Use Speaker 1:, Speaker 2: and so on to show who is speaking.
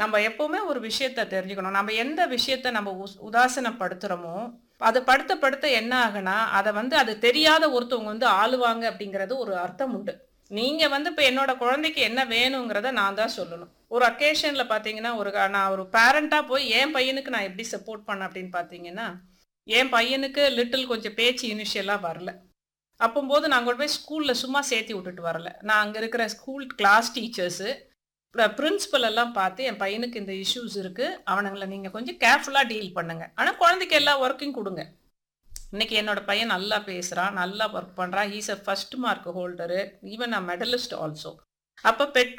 Speaker 1: நம்ம எப்பவுமே ஒரு விஷயத்த தெரிஞ்சுக்கணும். நம்ம எந்த விஷயத்த நம்ம உஸ் உதாசீனப்படுத்துறோமோ, அது படுத்த படுத்த என்ன ஆகுன்னா, அத வந்து அது தெரியாத ஒருத்தவங்க வந்து ஆளுவாங்க அப்படிங்கிறது ஒரு அர்த்தம் உண்டு. நீங்க வந்து இப்ப என்னோட குழந்தைக்கு என்ன வேணுங்கிறத நான் தான் சொல்லணும். ஒரு அக்கேஷன்ல பார்த்தீங்கன்னா, ஒரு க நான் ஒரு பேரண்ட்டா போய் என் பையனுக்கு நான் எப்படி சப்போர்ட் பண்ணேன் அப்படின்னு பார்த்தீங்கன்னா, என் பையனுக்கு லிட்டில் கொஞ்சம் பேச்சு இனிஷியலா வரல. அப்பம்போது நான் கொண்டு போய் ஸ்கூல்ல சும்மா சேர்த்தி விட்டுட்டு வரல. நான் அங்க இருக்கிற ஸ்கூல் கிளாஸ் டீச்சர்ஸு, பிர பிரின்சிபல் எல்லாம் பார்த்து என் பையனுக்கு இந்த இஷ்யூஸ் இருக்கு. அவனுங்கள நீங்க கொஞ்சம் கேர்ஃபுல்லா டீல் பண்ணுங்க. ஆனா குழந்தைக்கு எல்லா ஒர்க்கையும் குடுங்க. இன்னைக்கு என்னோட பையன் நல்லா பேசுறான். நல்லா ஒர்க் பண்றான். He is a first mark holder. Even a medalist also. அப்ப பெற்றோர்